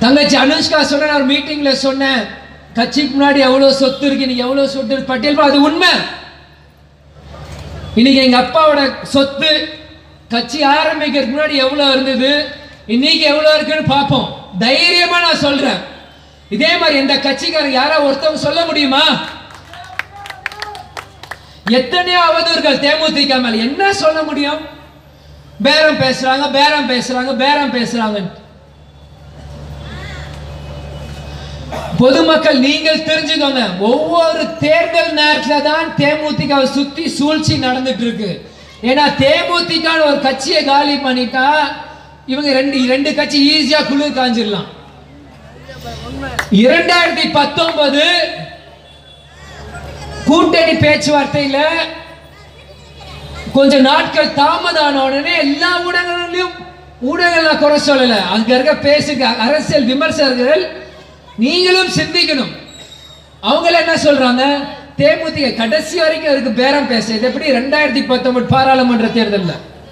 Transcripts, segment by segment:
தங்கச்சி அனுஷ்கா சொன்ன நான் மீட்டிங்ல சொன்னேன் கட்சிக்கு முன்னாடி எவ்வளவு சொத்து இருக்கு நீங்க எவ்வளவு சொத்து இருக்கு பட்டியல் பா- அது உண்மை இன்னைக்கு எங்க அப்பாவோட சொத்து கட்சி ஆரம்பிக்கிறதுக்கு முன்னாடி எவ்வளவு இருந்தது இன்னைக்கு எவ்வளவு இருக்குன்னு பார்ப்போம் தைரியமா நான் சொல்றேன் இதே மாதிரி எந்த கட்சிக்காரங்க யாரா ஒருத்தவங்க சொல்ல முடியுமா எத்தனையோ அவதூறுகள் தேமுதிக மேல என்ன சொல்ல முடியும் பேரம் பேசுறாங்க பேரம் பேசுறாங்க பேரம் பேசுறாங்க பொதுமக்கள் நீங்கள் தெரிஞ்சுக்கோங்க ஒவ்வொரு தேர்தல் நேரத்துல தான் தேமுதிக சுத்தி சூழ்ச்சி நடந்துட்டு இருக்கு ஏன்னா தேமுதிக ஒரு கட்சியை காலி பண்ணிட்டா இவங்க ரெண்டு ரெண்டு கட்சி ஈஸியா குளிர் காஞ்சிடலாம் இரண்டாயிரத்தி பத்தொன்பது கூட்டணி பேச்சுவார்த்தையில கொஞ்ச நாட்கள் தாமதம் ஆன உடனே எல்லா ஊடகங்களிலும் ஊடகங்கள் நான் குறை சொல்லல அங்க இருக்க பேசுங்க அரசியல் விமர்சகர்கள் நீங்களும் சிந்திக்கணும் அவங்க என்ன சொல்றாங்க தேமுதிக கடைசி வரைக்கும் இருக்கு பேரம் பேச இது எப்படி ரெண்டாயிரத்தி பத்தொன்பது பாராளுமன்ற தேர்தல்ல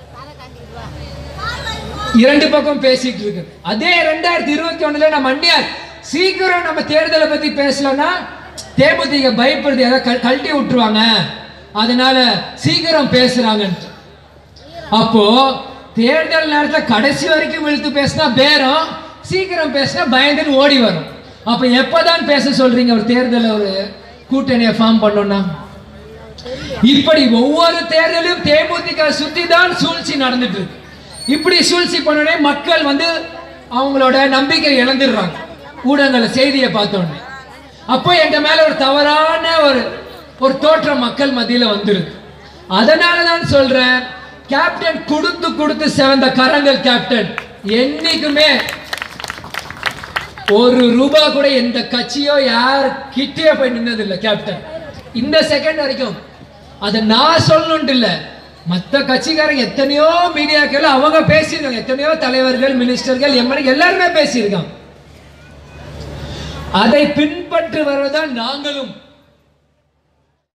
இரண்டு பக்கம் பேசிட்டு இருக்கு அதே ரெண்டாயிரத்தி இருபத்தி ஒண்ணுல நம்ம அண்டியார் சீக்கிரம் நம்ம தேர்தலை பத்தி பேசலன்னா தேமுதிக பயப்படுது ஏதாவது கழ- கழட்டி விட்டுருவாங்க அதனால சீக்கிரம் பேசுறாங்கன்ட்டு அப்போ தேர்தல் நேரத்துல கடைசி வரைக்கும் இழுத்து பேசினா பேரம் சீக்கிரம் பேசினா பயந்துன்னு ஓடி வரும் அப்ப எப்பதான் பேச சொல்றீங்க ஒரு தேர்தல் ஒரு கூட்டணியை ஃபார்ம் பண்ணோம்னா இப்படி ஒவ்வொரு தேர்தலும் தேமுதிக சுத்தி தான் சூழ்ச்சி நடந்துட்டு இருக்கு இப்படி சூழ்ச்சி பண்ணோடனே மக்கள் வந்து அவங்களோட நம்பிக்கை இழந்துடுறாங்க ஊடகங்கள செய்தியை பார்த்தோன்னே அப்போ எங்க மேல ஒரு தவறான ஒரு ஒரு தோற்றம் மக்கள் மத்தியில வந்துருது அதனால தான் சொல்றேன் கேப்டன் கொடுத்து கொடுத்து செவந்த கரங்கள் கேப்டன் என்னைக்குமே ஒரு ரூபா கூட எந்த கட்சியோ யார் கிட்டே போய் நின்னது இல்ல கேப்டன் இந்த செகண்ட் வரைக்கும் அதை நான் சொல்லணும்ட்டு இல்ல மத்த கட்சிக்காரங்க எத்தனையோ மீடியாக்கள் அவங்க பேசியிருக்காங்க எத்தனையோ தலைவர்கள் மினிஸ்டர்கள் எம்எல்ஏ எல்லாருமே பேசியிருக்காங்க அதை பின்பற்றி வருவதால் நாங்களும்